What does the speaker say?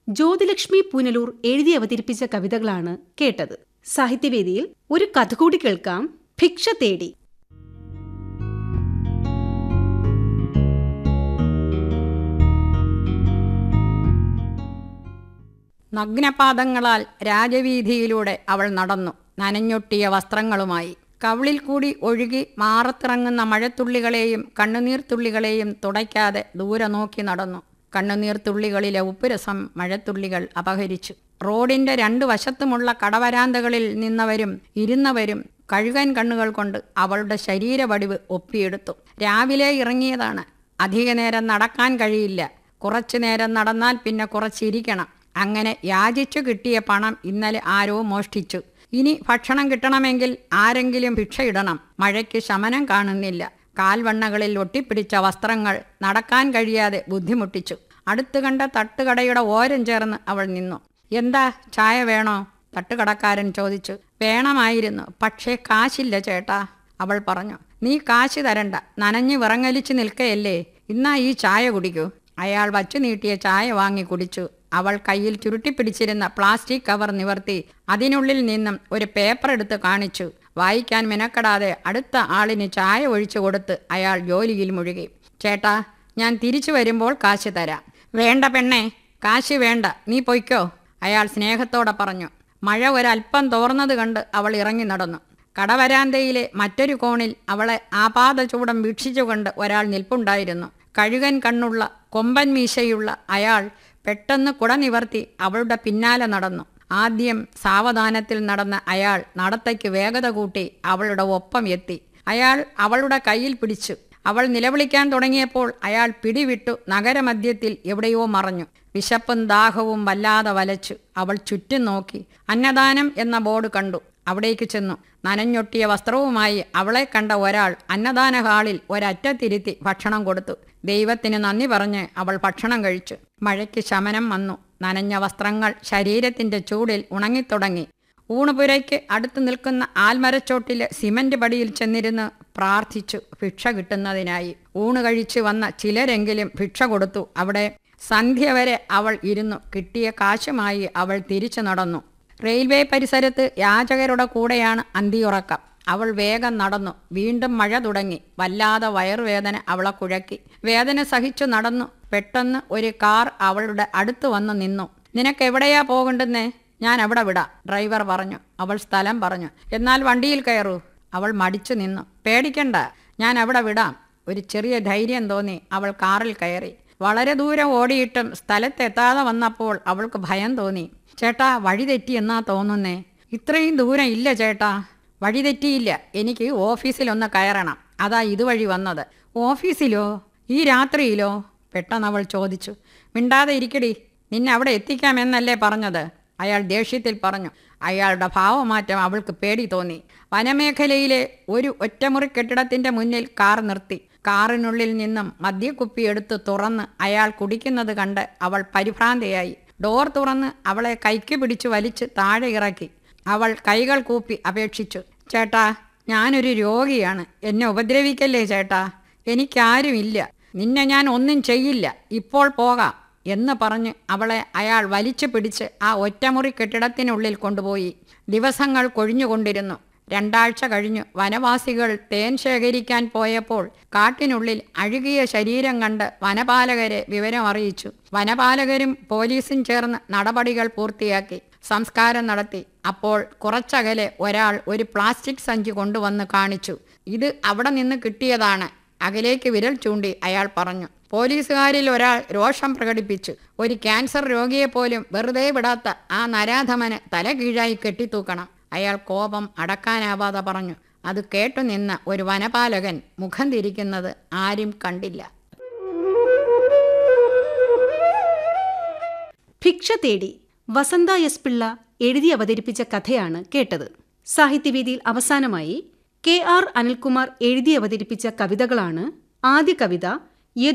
ജ്യോതിലക്ഷ്മി പൂനലൂർ എഴുതി അവതരിപ്പിച്ച കവിതകളാണ് കേട്ടത് സാഹിത്യവേദിയിൽ ഒരു കഥ കൂടി കേൾക്കാം ഭിക്ഷ തേടി നഗ്നപാദങ്ങളാൽ രാജവീതിയിലൂടെ അവൾ നടന്നു നനഞ്ഞൊട്ടിയ വസ്ത്രങ്ങളുമായി കവിളിൽ കൂടി ഒഴുകി മാറത്തിറങ്ങുന്ന മഴത്തുള്ളികളെയും കണ്ണുനീർത്തുള്ളികളെയും തുടയ്ക്കാതെ ദൂരെ നോക്കി നടന്നു കണ്ണുനീർത്തുള്ളികളിലെ ഉപ്പുരസം മഴത്തുള്ളികൾ അപഹരിച്ചു റോഡിന്റെ രണ്ടു വശത്തുമുള്ള കടവരാന്തകളിൽ നിന്നവരും ഇരുന്നവരും കഴുകൻ കണ്ണുകൾ കൊണ്ട് അവളുടെ ശരീരവടിവ് ഒപ്പിയെടുത്തു രാവിലെ ഇറങ്ങിയതാണ് അധിക നേരം നടക്കാൻ കഴിയില്ല കുറച്ചു നേരം നടന്നാൽ പിന്നെ കുറച്ചിരിക്കണം അങ്ങനെ യാചിച്ചു കിട്ടിയ പണം ഇന്നലെ ആരോ മോഷ്ടിച്ചു ഇനി ഭക്ഷണം കിട്ടണമെങ്കിൽ ആരെങ്കിലും ഭിക്ഷയിടണം മഴയ്ക്ക് ശമനം കാണുന്നില്ല കാൽവണ്ണകളിൽ ഒട്ടിപ്പിടിച്ച വസ്ത്രങ്ങൾ നടക്കാൻ കഴിയാതെ ബുദ്ധിമുട്ടിച്ചു അടുത്തു കണ്ട തട്ടുകടയുടെ ഓരം ചേർന്ന് അവൾ നിന്നു എന്താ ചായ വേണോ തട്ടുകടക്കാരൻ ചോദിച്ചു വേണമായിരുന്നു പക്ഷേ കാശില്ല ചേട്ടാ അവൾ പറഞ്ഞു നീ കാശ് തരണ്ട നനഞ്ഞു വിറങ്ങലിച്ച് നിൽക്കയല്ലേ ഇന്നാ ഈ ചായ കുടിക്കൂ അയാൾ വച്ചു നീട്ടിയ ചായ വാങ്ങി കുടിച്ചു അവൾ കയ്യിൽ ചുരുട്ടിപ്പിടിച്ചിരുന്ന പ്ലാസ്റ്റിക് കവർ നിവർത്തി അതിനുള്ളിൽ നിന്നും ഒരു പേപ്പർ എടുത്ത് കാണിച്ചു വായിക്കാൻ മെനക്കെടാതെ അടുത്ത ആളിന് ചായ ഒഴിച്ചു കൊടുത്ത് അയാൾ ജോലിയിൽ മുഴുകി ചേട്ടാ ഞാൻ തിരിച്ചു വരുമ്പോൾ കാശ് തരാം വേണ്ട പെണ്ണേ കാശ് വേണ്ട നീ പൊയ്ക്കോ അയാൾ സ്നേഹത്തോടെ പറഞ്ഞു മഴ ഒരല്പം തോർന്നത് കണ്ട് അവൾ ഇറങ്ങി നടന്നു കടവരാന്തയിലെ മറ്റൊരു കോണിൽ അവളെ ആപാത ചൂടം വീക്ഷിച്ചുകൊണ്ട് ഒരാൾ നിൽപ്പുണ്ടായിരുന്നു കഴുകൻ കണ്ണുള്ള കൊമ്പൻ മീശയുള്ള അയാൾ പെട്ടെന്ന് കുട നിവർത്തി അവളുടെ പിന്നാലെ നടന്നു ആദ്യം സാവധാനത്തിൽ നടന്ന അയാൾ നടത്തയ്ക്ക് വേഗത കൂട്ടി അവളുടെ ഒപ്പം എത്തി അയാൾ അവളുടെ കയ്യിൽ പിടിച്ചു അവൾ നിലവിളിക്കാൻ തുടങ്ങിയപ്പോൾ അയാൾ പിടിവിട്ടു നഗരമധ്യത്തിൽ എവിടെയോ മറഞ്ഞു വിശപ്പും ദാഹവും വല്ലാതെ വലച്ചു അവൾ ചുറ്റും നോക്കി അന്നദാനം എന്ന ബോർഡ് കണ്ടു അവിടേക്ക് ചെന്നു നനഞ്ഞൊട്ടിയ വസ്ത്രവുമായി അവളെ കണ്ട ഒരാൾ അന്നദാന ഹാളിൽ ഒരറ്റത്തിരുത്തി ഭക്ഷണം കൊടുത്തു ദൈവത്തിന് നന്ദി പറഞ്ഞ് അവൾ ഭക്ഷണം കഴിച്ചു മഴയ്ക്ക് ശമനം വന്നു നനഞ്ഞ വസ്ത്രങ്ങൾ ശരീരത്തിന്റെ ചൂടിൽ ഉണങ്ങിത്തുടങ്ങി ഊണുപുരയ്ക്ക് അടുത്ത് നിൽക്കുന്ന ആൽമരച്ചോട്ടിലെ സിമന്റ് പടിയിൽ ചെന്നിരുന്ന് പ്രാർത്ഥിച്ചു ഭിക്ഷ കിട്ടുന്നതിനായി ഊണ് കഴിച്ചു വന്ന ചിലരെങ്കിലും ഭിക്ഷ കൊടുത്തു അവിടെ സന്ധ്യ വരെ അവൾ ഇരുന്നു കിട്ടിയ കാശുമായി അവൾ തിരിച്ചു നടന്നു റെയിൽവേ പരിസരത്ത് യാചകരുടെ കൂടെയാണ് അന്തിയുറക്കം അവൾ വേഗം നടന്നു വീണ്ടും മഴ തുടങ്ങി വല്ലാതെ വയറുവേദന അവളെ കുഴക്കി വേദന സഹിച്ചു നടന്നു പെട്ടെന്ന് ഒരു കാർ അവളുടെ അടുത്ത് വന്ന് നിന്നു നിനക്ക് എവിടെയാ പോകണ്ടെന്നേ ഞാൻ അവിടെ വിടാം ഡ്രൈവർ പറഞ്ഞു അവൾ സ്ഥലം പറഞ്ഞു എന്നാൽ വണ്ടിയിൽ കയറൂ അവൾ മടിച്ചു നിന്നു പേടിക്കണ്ട ഞാൻ അവിടെ വിടാം ഒരു ചെറിയ ധൈര്യം തോന്നി അവൾ കാറിൽ കയറി വളരെ ദൂരം ഓടിയിട്ടും സ്ഥലത്തെത്താതെ വന്നപ്പോൾ അവൾക്ക് ഭയം തോന്നി ചേട്ടാ വഴി തെറ്റിയെന്നാ തോന്നുന്നേ ഇത്രയും ദൂരം ഇല്ല ചേട്ടാ വഴി തെറ്റിയില്ല എനിക്ക് ഓഫീസിലൊന്ന് കയറണം അതാ ഇതുവഴി വന്നത് ഓഫീസിലോ ഈ രാത്രിയിലോ പെട്ടെന്ന് അവൾ ചോദിച്ചു മിണ്ടാതെ ഇരിക്കടി നിന്നെ അവിടെ എത്തിക്കാമെന്നല്ലേ പറഞ്ഞത് അയാൾ ദേഷ്യത്തിൽ പറഞ്ഞു അയാളുടെ ഭാവമാറ്റം അവൾക്ക് പേടി തോന്നി വനമേഖലയിലെ ഒരു ഒറ്റമുറി കെട്ടിടത്തിന്റെ മുന്നിൽ കാർ നിർത്തി കാറിനുള്ളിൽ നിന്നും മദ്യക്കുപ്പി എടുത്ത് തുറന്ന് അയാൾ കുടിക്കുന്നത് കണ്ട് അവൾ പരിഭ്രാന്തയായി ഡോർ തുറന്ന് അവളെ കൈക്ക് പിടിച്ചു വലിച്ച് താഴെ ഇറക്കി അവൾ കൈകൾ കൂപ്പി അപേക്ഷിച്ചു ചേട്ടാ ഞാനൊരു രോഗിയാണ് എന്നെ ഉപദ്രവിക്കല്ലേ ചേട്ടാ എനിക്കാരുമില്ല നിന്നെ ഞാൻ ഒന്നും ചെയ്യില്ല ഇപ്പോൾ പോകാം എന്ന് പറഞ്ഞ് അവളെ അയാൾ വലിച്ചു പിടിച്ച് ആ ഒറ്റമുറി കെട്ടിടത്തിനുള്ളിൽ കൊണ്ടുപോയി ദിവസങ്ങൾ കൊഴിഞ്ഞുകൊണ്ടിരുന്നു രണ്ടാഴ്ച കഴിഞ്ഞു വനവാസികൾ തേൻ ശേഖരിക്കാൻ പോയപ്പോൾ കാട്ടിനുള്ളിൽ അഴുകിയ ശരീരം കണ്ട് വനപാലകരെ വിവരം അറിയിച്ചു വനപാലകരും പോലീസും ചേർന്ന് നടപടികൾ പൂർത്തിയാക്കി സംസ്കാരം നടത്തി അപ്പോൾ കുറച്ചകലെ ഒരാൾ ഒരു പ്ലാസ്റ്റിക് സഞ്ചി കൊണ്ടുവന്ന് കാണിച്ചു ഇത് അവിടെ നിന്ന് കിട്ടിയതാണ് അകലേക്ക് വിരൽ ചൂണ്ടി അയാൾ പറഞ്ഞു പോലീസുകാരിൽ ഒരാൾ രോഷം പ്രകടിപ്പിച്ചു ഒരു ക്യാൻസർ രോഗിയെപ്പോലും വെറുതെ വിടാത്ത ആ നരാധമന് തല കീഴായി കെട്ടിത്തൂക്കണം അയാൾ കോപം അടക്കാനാവാതെ പറഞ്ഞു അത് കേട്ടു നിന്ന ഒരു വനപാലകൻ മുഖം തിരിക്കുന്നത് ആരും കണ്ടില്ല ഭിക്ഷ തേടി വസന്ത എസ് പിള്ള എഴുതി അവതരിപ്പിച്ച കഥയാണ് കേട്ടത് സാഹിത്യവേദിയിൽ അവസാനമായി കെ ആർ അനിൽകുമാർ എഴുതി അവതരിപ്പിച്ച കവിതകളാണ് ആദ്യ കവിത